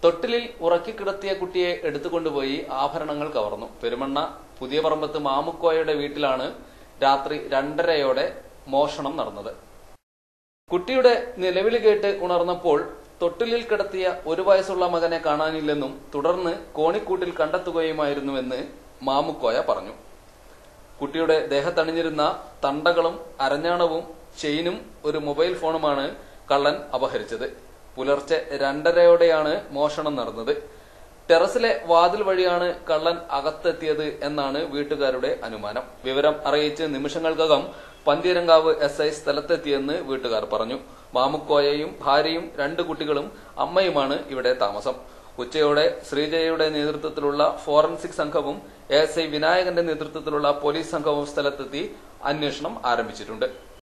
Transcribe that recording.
തൊട്ടിലിൽ ഉറക്കിക്കിടത്തിയ കുട്ടിയെ എടുത്തുകൊണ്ടുപോയി ആഭരണങ്ങൾ കവർന്നു പെരുമണ്ണ പുതിയ പറമ്പത്ത് മാമുക്കോയയുടെ വീട്ടിലാണ് രാത്രി രണ്ടരയോടെ മോഷണം നടന്നത് കുട്ടിയുടെ നിലവിളി കേട്ട് ഉണർന്നപ്പോൾ തൊട്ടിലിൽ കിടത്തിയ ഒരു വയസ്സുള്ള മകനെ കാണാനില്ലെന്നും തുടർന്ന് കോണിക്കൂട്ടിൽ കണ്ടെത്തുകയുമായിരുന്നുവെന്ന് മാമുക്കോയ പറഞ്ഞു കുട്ടിയുടെ ദേഹത്തണിഞ്ഞിരുന്ന തണ്ടകളും അരഞ്ഞാണവും ചെയിനും ഒരു മൊബൈൽ ഫോണുമാണ് കള്ളൻ അപഹരിച്ചത് പുലർച്ചെ രണ്ടരയോടെയാണ് മോഷണം നടന്നത് ടെറസിലെ വാതിൽ വഴിയാണ് കള്ളൻ അകത്തെത്തിയത് എന്നാണ് വീട്ടുകാരുടെ അനുമാനം വിവരം അറിയിച്ച് നിമിഷങ്ങൾക്കകം പന്തീരങ്കാവ് എസ് ഐ സ്ഥലത്തെത്തിയെന്ന് വീട്ടുകാർ പറഞ്ഞു മാമുക്കോയയും ഭാര്യയും രണ്ട് കുട്ടികളും അമ്മയുമാണ് ഇവിടെ താമസം ഉച്ചയോടെ ശ്രീജയയുടെ നേതൃത്വത്തിലുള്ള ഫോറൻസിക് സംഘവും എ എസ് ഐ വിനായകന്റെ നേതൃത്വത്തിലുള്ള പോലീസ് സംഘവും സ്ഥലത്തെത്തി അന്വേഷണം ആരംഭിച്ചിട്ടുണ്ട്